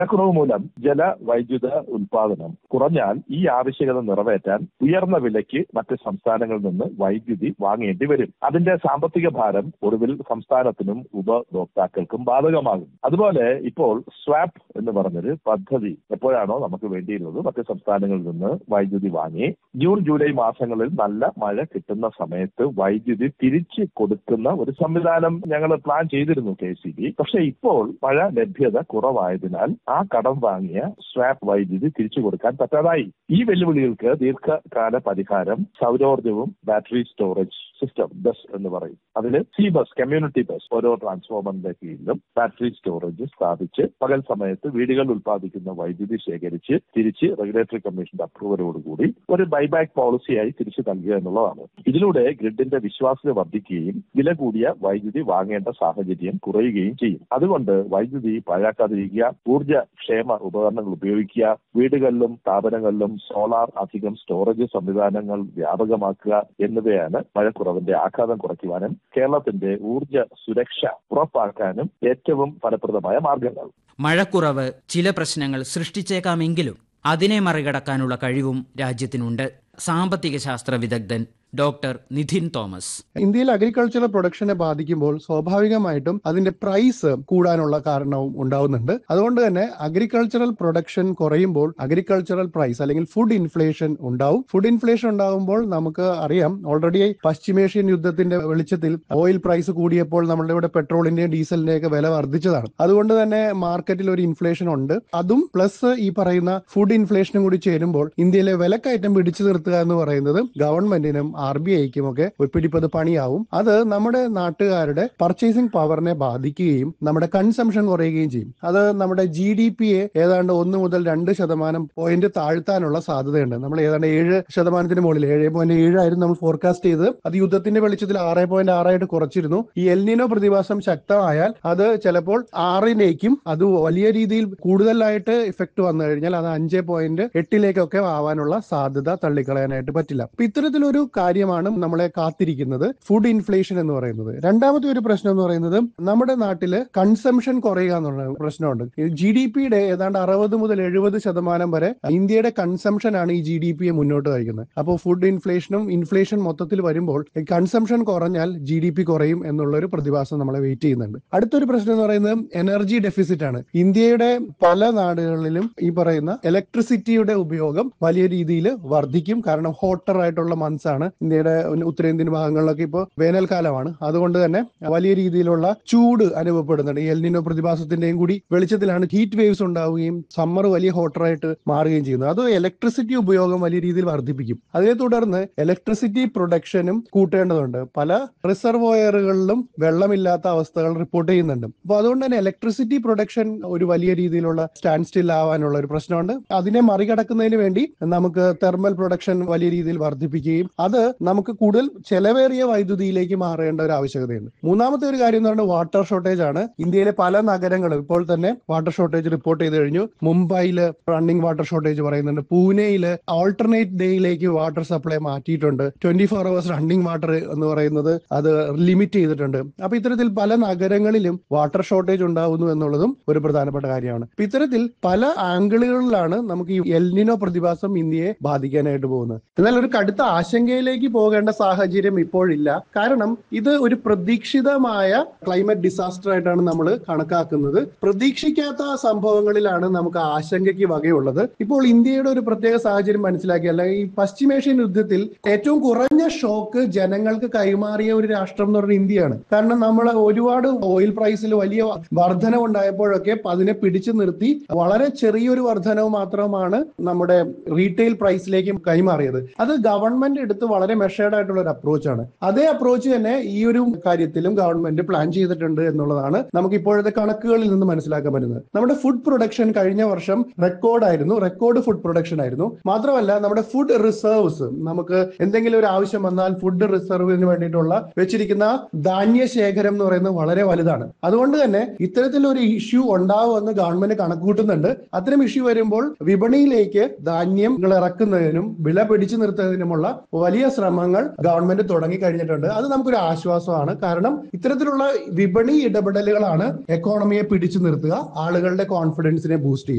കുറവ് മൂലം ജല വൈദ്യുത ഉൽപാദനം കുറഞ്ഞാൽ ഈ ആവശ്യകത നിറവേറ്റാൻ ഉയർന്ന വിലയ്ക്ക് മറ്റ് സംസ്ഥാനങ്ങളിൽ നിന്ന് വൈദ്യുതി വാങ്ങേണ്ടി വരും അതിന്റെ സാമ്പത്തിക ഭാരം ഒടുവിൽ സംസ്ഥാനത്തിനും ഉപഭോക്താക്കൾക്കും ബാധകമാകും അതുപോലെ ഇപ്പോൾ സ്വാപ്പ് എന്ന് പറഞ്ഞൊരു പദ്ധതി എപ്പോഴാണോ നമുക്ക് വേണ്ടിയിരുന്നത് മറ്റ് സംസ്ഥാനങ്ങളിൽ നിന്ന് വൈദ്യുതി വാങ്ങി ജൂൺ ജൂലൈ മാസങ്ങളിൽ നല്ല മഴ കിട്ടുന്ന സമയത്ത് വൈദ്യുതി തിരിച്ചു കൊടുക്കുന്ന ഒരു സംവിധാനം ഞങ്ങൾ പ്ലാൻ ചെയ്തിരുന്നു കെ സി ബി പക്ഷെ ഇപ്പോൾ മഴ ലഭ്യത കുറവായതിനാൽ ആ കടം വാങ്ങിയ സ്വാപ്പ് വൈദ്യുതി തിരിച്ചു കൊടുക്കാൻ പറ്റാതായി ഈ വെല്ലുവിളികൾക്ക് ദീർഘകാല പരിഹാരം സൗരോർജ്ജവും ബാറ്ററി സ്റ്റോറേജ് സിസ്റ്റം ബസ് എന്ന് പറയും അതിൽ സി ബസ് കമ്മ്യൂണിറ്റി ബസ് ഓരോ ട്രാൻസ്ഫോമറിന്റെ കീഴിലും ബാറ്ററി സ്റ്റോറേജ് സ്ഥാപിച്ച് പകൽ സമയത്ത് വീടുകൾ ഉൽപ്പാദിക്കുന്ന വൈദ്യുതി ശേഖരിച്ച് തിരിച്ച് റെഗുലേറ്ററി കമ്മീഷന്റെ അപ്രൂവലോടുകൂടി ഒരു ബൈബാക്ക് പോളിസിയായി തിരിച്ചു നൽകുക എന്നുള്ളതാണ് ഇതിലൂടെ ഗ്രിഡിന്റെ വിശ്വാസ്യത വർദ്ധിക്കുകയും വില കൂടിയ വൈദ്യുതി വാങ്ങേണ്ട സാഹചര്യം കുറയുകയും ചെയ്യും അതുകൊണ്ട് വൈദ്യുതി പാഴാക്കാതിരിക്കുക ഊർജ്ജ ക്ഷേമ ഉപകരണങ്ങൾ ഉപയോഗിക്കുക വീടുകളിലും സ്ഥാപനങ്ങളിലും സോളാർ അധികം സ്റ്റോറേജ് സംവിധാനങ്ങൾ വ്യാപകമാക്കുക എന്നിവയാണ് മഴക്കുറവിന്റെ ആഘാതം കുറയ്ക്കുവാനും കേരളത്തിന്റെ ഊർജ്ജ സുരക്ഷ ഉറപ്പാക്കാനും ഏറ്റവും ഫലപ്രദമായ മാർഗങ്ങൾ മഴക്കുറവ് ചില പ്രശ്നങ്ങൾ സൃഷ്ടിച്ചേക്കാമെങ്കിലും അതിനെ മറികടക്കാനുള്ള കഴിവും രാജ്യത്തിനുണ്ട് സാമ്പത്തിക ശാസ്ത്ര വിദഗ്ധൻ ഡോക്ടർ നിധിൻ തോമസ് ഇന്ത്യയിൽ അഗ്രികൾച്ചറൽ പ്രൊഡക്ഷനെ ബാധിക്കുമ്പോൾ സ്വാഭാവികമായിട്ടും അതിന്റെ പ്രൈസ് കൂടാനുള്ള കാരണവും ഉണ്ടാവുന്നുണ്ട് അതുകൊണ്ട് തന്നെ അഗ്രികൾച്ചറൽ പ്രൊഡക്ഷൻ കുറയുമ്പോൾ അഗ്രികൾച്ചറൽ പ്രൈസ് അല്ലെങ്കിൽ ഫുഡ് ഇൻഫ്ലേഷൻ ഉണ്ടാവും ഫുഡ് ഇൻഫ്ലേഷൻ ഉണ്ടാവുമ്പോൾ നമുക്ക് അറിയാം ഓൾറെഡി പശ്ചിമേഷ്യൻ യുദ്ധത്തിന്റെ വെളിച്ചത്തിൽ ഓയിൽ പ്രൈസ് കൂടിയപ്പോൾ നമ്മുടെ ഇവിടെ പെട്രോളിന്റെയും ഡീസലിന്റെയും ഒക്കെ വില വർദ്ധിച്ചതാണ് അതുകൊണ്ട് തന്നെ മാർക്കറ്റിൽ ഒരു ഇൻഫ്ലേഷൻ ഉണ്ട് അതും പ്ലസ് ഈ പറയുന്ന ഫുഡ് ഇൻഫ്ലേഷനും കൂടി ചേരുമ്പോൾ ഇന്ത്യയിലെ വിലക്കയറ്റം പിടിച്ചു നിർത്തുക എന്ന് പറയുന്നത് ഗവൺമെന്റിനും ആർ ബി ഐക്കും ഒക്കെ പിടിപ്പത് പണിയാവും അത് നമ്മുടെ നാട്ടുകാരുടെ പർച്ചേസിംഗ് പവറിനെ ബാധിക്കുകയും നമ്മുടെ കൺസംഷൻ കുറയുകയും ചെയ്യും അത് നമ്മുടെ ജി ഡി പിയെ ഏതാണ്ട് ഒന്ന് മുതൽ രണ്ട് ശതമാനം പോയിന്റ് താഴ്ത്താനുള്ള സാധ്യതയുണ്ട് നമ്മൾ ഏതാണ്ട് ഏഴ് ശതമാനത്തിന് മുകളിൽ ഏഴ് പോയിന്റ് ഏഴായിരുന്നു നമ്മൾ ഫോർകാസ്റ്റ് ചെയ്ത് അത് യുദ്ധത്തിന്റെ വെളിച്ചത്തിൽ ആറ് പോയിന്റ് ആറായിട്ട് കുറച്ചിരുന്നു ഈ എൽനിനോ പ്രതിഭാസം ശക്തമായാൽ അത് ചിലപ്പോൾ ആറിലേക്കും അത് വലിയ രീതിയിൽ കൂടുതലായിട്ട് ഇഫക്ട് വന്നു കഴിഞ്ഞാൽ അത് അഞ്ച് പോയിന്റ് എട്ടിലേക്കൊക്കെ ആവാനുള്ള സാധ്യത തള്ളിക്കളയാനായിട്ട് പറ്റില്ല അപ്പൊ ഇത്തരത്തിലൊരു കാര്യമാണ് നമ്മളെ കാത്തിരിക്കുന്നത് ഫുഡ് ഇൻഫ്ലേഷൻ എന്ന് പറയുന്നത് രണ്ടാമത്തെ ഒരു പ്രശ്നം എന്ന് പറയുന്നത് നമ്മുടെ നാട്ടില് കൺസംഷൻ കുറയുക എന്നുള്ള പ്രശ്നമുണ്ട് ജി ഡി പിയുടെ ഏതാണ്ട് അറുപത് മുതൽ എഴുപത് ശതമാനം വരെ ഇന്ത്യയുടെ കൺസംഷൻ ആണ് ഈ ജി ഡി പിയെ മുന്നോട്ട് നയിക്കുന്നത് അപ്പോൾ ഫുഡ് ഇൻഫ്ലേഷനും ഇൻഫ്ലേഷൻ മൊത്തത്തിൽ വരുമ്പോൾ കൺസംഷൻ കുറഞ്ഞാൽ ജി ഡി പി കുറയും എന്നുള്ള ഒരു പ്രതിഭാസം നമ്മളെ വെയിറ്റ് ചെയ്യുന്നുണ്ട് അടുത്തൊരു പ്രശ്നം എന്ന് പറയുന്നത് എനർജി ഡെഫിസിറ്റ് ആണ് ഇന്ത്യയുടെ പല നാടുകളിലും ഈ പറയുന്ന ഇലക്ട്രിസിറ്റിയുടെ ഉപയോഗം വലിയ രീതിയിൽ വർദ്ധിക്കും കാരണം ഹോട്ടർ ആയിട്ടുള്ള മന്ത്സ് ആണ് ഇന്ത്യയുടെ ഉത്തരേന്ത്യൻ ഭാഗങ്ങളിലൊക്കെ ഇപ്പോൾ വേനൽക്കാലമാണ് അതുകൊണ്ട് തന്നെ വലിയ രീതിയിലുള്ള ചൂട് അനുഭവപ്പെടുന്നുണ്ട് ഈ എൽനിനോ പ്രതിഭാസത്തിന്റെയും കൂടി വെളിച്ചത്തിലാണ് ഹീറ്റ് വേവ്സ് ഉണ്ടാവുകയും സമ്മർ വലിയ ഹോട്ടറായിട്ട് മാറുകയും ചെയ്യുന്നത് അത് ഇലക്ട്രിസിറ്റി ഉപയോഗം വലിയ രീതിയിൽ വർദ്ധിപ്പിക്കും അതിനെ തുടർന്ന് ഇലക്ട്രിസിറ്റി പ്രൊഡക്ഷനും കൂട്ടേണ്ടതുണ്ട് പല റിസർവോയറുകളിലും വെള്ളമില്ലാത്ത അവസ്ഥകൾ റിപ്പോർട്ട് ചെയ്യുന്നുണ്ട് അപ്പോൾ അതുകൊണ്ട് തന്നെ ഇലക്ട്രിസിറ്റി പ്രൊഡക്ഷൻ ഒരു വലിയ രീതിയിലുള്ള സ്റ്റാൻഡ് സ്റ്റിൽ ആവാനുള്ള ഒരു പ്രശ്നമുണ്ട് അതിനെ മറികടക്കുന്നതിന് വേണ്ടി നമുക്ക് തെർമൽ പ്രൊഡക്ഷൻ വലിയ രീതിയിൽ വർദ്ധിപ്പിക്കുകയും അത് നമുക്ക് കൂടുതൽ ചെലവേറിയ വൈദ്യുതിയിലേക്ക് മാറേണ്ട ഒരു ആവശ്യകതയുണ്ട് മൂന്നാമത്തെ ഒരു കാര്യം എന്ന് പറയുന്നത് വാട്ടർ ഷോർട്ടേജ് ആണ് ഇന്ത്യയിലെ പല നഗരങ്ങളും ഇപ്പോൾ തന്നെ വാട്ടർ ഷോർട്ടേജ് റിപ്പോർട്ട് ചെയ്ത് കഴിഞ്ഞു മുംബൈയില് റണ്ണിംഗ് വാട്ടർ ഷോർട്ടേജ് പറയുന്നുണ്ട് പൂനെയില് ആൾട്ടർനേറ്റ് ഡേയിലേക്ക് വാട്ടർ സപ്ലൈ മാറ്റിയിട്ടുണ്ട് twenty four hours running water എന്ന് പറയുന്നത് അത് ലിമിറ്റ് ചെയ്തിട്ടുണ്ട് അപ്പൊ ഇത്തരത്തിൽ പല നഗരങ്ങളിലും വാട്ടർ ഷോർട്ടേജ് ഉണ്ടാവുന്നു എന്നുള്ളതും ഒരു പ്രധാനപ്പെട്ട കാര്യമാണ് അപ്പൊ ഇത്തരത്തിൽ പല ആംഗിളുകളിലാണ് നമുക്ക് ഈ എൽനിനോ പ്രതിഭാസം ഇന്ത്യയെ ബാധിക്കാനായിട്ട് പോകുന്നത് എന്നാൽ ഒരു കടുത്ത ആശങ്കയിലേക്ക് പോകേണ്ട സാഹചര്യം ഇപ്പോഴില്ല കാരണം ഇത് ഒരു പ്രതീക്ഷിതമായ ക്ലൈമറ്റ് ഡിസാസ്റ്റർ ആയിട്ടാണ് നമ്മൾ കണക്കാക്കുന്നത് പ്രതീക്ഷിക്കാത്ത സംഭവങ്ങളിലാണ് നമുക്ക് ആശങ്കയ്ക്ക് വകയുള്ളത് ഇപ്പോൾ ഇന്ത്യയുടെ ഒരു പ്രത്യേക സാഹചര്യം മനസ്സിലാക്കി അല്ലെങ്കിൽ ഈ പശ്ചിമേഷ്യൻ യുദ്ധത്തിൽ ഏറ്റവും കുറഞ്ഞ ഷോക്ക് ജനങ്ങൾക്ക് കൈമാറിയ ഒരു രാഷ്ട്രം എന്ന് പറയുന്നത് ഇന്ത്യയാണ് കാരണം നമ്മൾ ഒരുപാട് ഓയിൽ പ്രൈസിൽ വലിയ വർധനവ് ഉണ്ടായപ്പോഴൊക്കെ അതിനെ പിടിച്ചു നിർത്തി വളരെ ചെറിയൊരു വർധനവ് മാത്രമാണ് നമ്മുടെ റീറ്റെയിൽ പ്രൈസിലേക്ക് കൈമാറിയത് അത് ഗവൺമെന്റ് എടുത്ത് വളരെ മെഷേർഡ് ആയിട്ടുള്ള ഒരു അപ്രോച്ചാണ് അതേ അപ്രോച്ച് തന്നെ ഈ ഒരു കാര്യത്തിലും ഗവൺമെന്റ് പ്ലാൻ ചെയ്തിട്ടുണ്ട് എന്നുള്ളതാണ് നമുക്ക് ഇപ്പോഴത്തെ കണക്കുകളിൽ നിന്ന് മനസ്സിലാക്കാൻ പറ്റുന്നത് നമ്മുടെ ഫുഡ് പ്രൊഡക്ഷൻ കഴിഞ്ഞ വർഷം റെക്കോർഡായിരുന്നു റെക്കോർഡ് ഫുഡ് പ്രൊഡക്ഷൻ ആയിരുന്നു മാത്രമല്ല നമ്മുടെ ഫുഡ് റിസർവ്സ് നമുക്ക് എന്തെങ്കിലും ഒരു ആവശ്യം വന്നാൽ ഫുഡ് റിസർവിന് വേണ്ടിയിട്ടുള്ള വെച്ചിരിക്കുന്ന ധാന്യ ശേഖരം എന്ന് പറയുന്നത് വളരെ വലുതാണ് അതുകൊണ്ട് തന്നെ ഇത്തരത്തിലൊരു ഇഷ്യൂ ഉണ്ടാവുമെന്ന് ഗവൺമെന്റ് കണക്കുകൂട്ടുന്നുണ്ട് അത്തരം ഇഷ്യൂ വരുമ്പോൾ വിപണിയിലേക്ക് ധാന്യങ്ങൾ ഇറക്കുന്നതിനും വില പിടിച്ചു നിർത്തുന്നതിനുമുള്ള വലിയ ശ്രമങ്ങൾ ഗവൺമെന്റ് തുടങ്ങി കഴിഞ്ഞിട്ടുണ്ട് അത് നമുക്കൊരു ആശ്വാസമാണ് കാരണം ഇത്തരത്തിലുള്ള വിപണി ഇടപെടലുകളാണ് എക്കോണമിയെ പിടിച്ചു നിർത്തുക ആളുകളുടെ കോൺഫിഡൻസിനെ ബൂസ്റ്റ് ചെയ്യുക